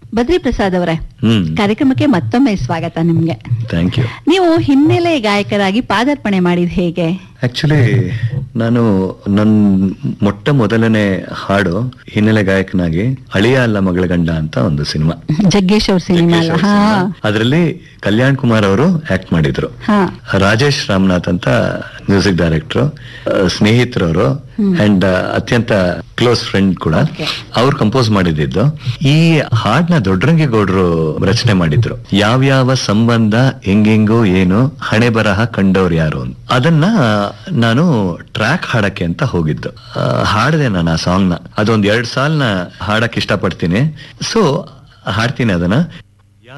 ಬದ್ರಿ ಪ್ರಸಾದ್ ಅವರೇ ಹ್ಮ್ ಕಾರ್ಯಕ್ರಮಕ್ಕೆ ಮತ್ತೊಮ್ಮೆ ಸ್ವಾಗತ ನಿಮ್ಗೆ ಥ್ಯಾಂಕ್ ಯು ನೀವು ಹಿನ್ನೆಲೆ ಗಾಯಕರಾಗಿ ಪಾದಾರ್ಪಣೆ ಮಾಡಿದ ಹೇಗೆ ಆಕ್ಚುಲಿ ನಾನು ನನ್ನ ಮೊಟ್ಟ ಮೊದಲನೇ ಹಾಡು ಹಿನ್ನೆಲೆ ಗಾಯಕನಾಗಿ ಅಳಿಯ ಅಲ್ಲ ಮಗಳ ಗಂಡ ಅಂತ ಒಂದು ಸಿನಿಮಾ ಜಗ್ಗೇಶ್ ಅವ್ರ ಸಿನಿಮಾ ಅಲ್ಲ ಹಾ ಅದರಲ್ಲಿ ಕಲ್ಯಾಣ್ ಕುಮಾರ್ ಅವರು ಆಕ್ಟ್ ಮಾಡಿದ್ರು ಹಾ ರಾಜೇಶ್ ರಾಮನಾಥ್ ಅಂತ ಮ್ಯೂಸಿಕ್ ಡೈರೆಕ್ಟರ್ ಸ್ನೇಹಿತರವರು ಅಂಡ್ ಅತ್ಯಂತ ಕ್ಲೋಸ್ ಫ್ರೆಂಡ್ ಕೂಡ Okay. ಅವ್ರು ಕಂಪೋಸ್ ಮಾಡಿದ್ದು ಈ ಹಾಡ್ನ ದೊಡ್ಡರಂಗೇಗೌಡರು ರಚನೆ ಮಾಡಿದ್ರು ಯಾವ್ಯಾವ ಸಂಬಂಧ ಹೆಂಗೆಂಗೋ ಏನು ಹಣೆ ಬರಹ ಕಂಡವ್ರು ಯಾರು ಅಂತ ಅದನ್ನ ನಾನು ಟ್ರ್ಯಾಕ್ ಹಾಡಕ್ಕೆ ಅಂತ ಹೋಗಿದ್ದು ಆ, ಹಾಡ್ದೆ ನಾನು ಆ ಸಾಂಗ್ ನ ಅದೊಂದ್ ಎರಡ್ ಸಾಲ್ನ ಹಾಡಕ್ ಇಷ್ಟಪಡ್ತೀನಿ ಸೊ ಹಾಡ್ತೀನಿ ಅದನ್ನ